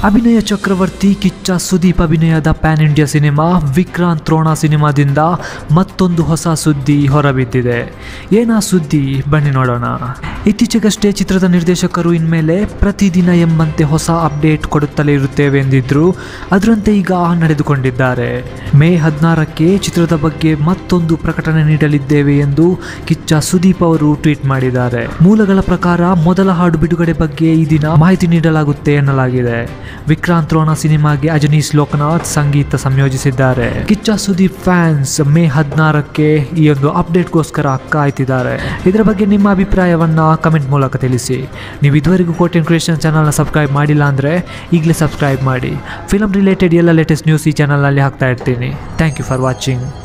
ಅಭಿನಯ ಚಕ್ರವರ್ತಿ ಕಿಚ್ಚ ಸುದೀಪ್ ಅಭಿನಯದ pan India cinema Vikrant Rona ಸಿನಿಮಾದಿಂದ ಮತ್ತೊಂದು ಹೊಸ ಸುದ್ದಿ ಹೊರಬಿದ್ದಿದೆ ಏನಾ ಸುದ್ದಿ ಬನ್ನಿ ನೋಡೋಣ ಇತ್ತೀಚೆಗಷ್ಟೇ ಚಿತ್ರದ ನಿರ್ದೇಶಕರು ಇನ್ಮೇಲೆ ಪ್ರತಿದಿನ ಎಂಬಂತೆ ಹೊಸ ಅಪ್ಡೇಟ್ ಕೊಡುತ್ತಲೇ ಇರುತ್ತೇವೆ ಎಂದಿದ್ರು ಅದರಂತೆ ಈಗ ನಡೆದುಕೊಂಡಿದ್ದಾರೆ ಮೇ ಹದಿನಾರಕ್ಕೆ ಚಿತ್ರದ ಬಗ್ಗೆ ಮತ್ತೊಂದು ಪ್ರಕಟಣೆ ನೀಡಲಿದ್ದೇವೆ ಎಂದು ಕಿಚ್ಚ ಸುದೀಪ್ ಅವರು ಟ್ವೀಟ್ ಮಾಡಿದ್ದಾರೆ ಮೂಲಗಳ ಪ್ರಕಾರ ಮೊದಲ ಹಾಡು ಬಿಡುಗಡೆ ಬಗ್ಗೆ ಈ ದಿನ ಮಾಹಿತಿ ನೀಡಲಾಗುತ್ತೆ ಎನ್ನಲಾಗಿದೆ ವಿಕ್ರಾಂತ್ ರೋಣ ಸಿನಿಮಾಗೆ ಅಜನೀಶ್ ಲೋಕನಾಥ್ ಸಂಗೀತ ಸಂಯೋಜಿಸಿದ್ದಾರೆ ಕಿಚ್ಚ ಸುದೀಪ್ ಫ್ಯಾನ್ಸ್ ಮೇ ಹದಿನಾರಕ್ಕೆ ಈ ಒಂದು ಅಪ್ಡೇಟ್ಗೋಸ್ಕರ ಕಾಯ್ತಿದ್ದಾರೆ ಇದರ ಬಗ್ಗೆ ನಿಮ್ಮ ಅಭಿಪ್ರಾಯವನ್ನ ಕಮೆಂಟ್ ಮೂಲಕ ತಿಳಿಸಿ ನೀವು ಇದುವರೆಗೂ ಕೋಟೆನ್ ಕ್ರಿಯೇಷನ್ ಚಾನಲ್ನ ಸಬ್ಸ್ಕ್ರೈಬ್ ಮಾಡಿಲ್ಲ ಅಂದರೆ ಈಗಲೇ ಸಬ್ಸ್ಕ್ರೈಬ್ ಮಾಡಿ ಫಿಲಮ್ ರಿಲೇಟೆಡ್ ಎಲ್ಲ ಲೇಟೆಸ್ಟ್ ನ್ಯೂಸ್ ಈ ಚಾನಲ್ನಲ್ಲಿ ಹಾಕ್ತಾ ಇರ್ತೀನಿ ಥ್ಯಾಂಕ್ ಯು ಫಾರ್ ವಾಚಿಂಗ್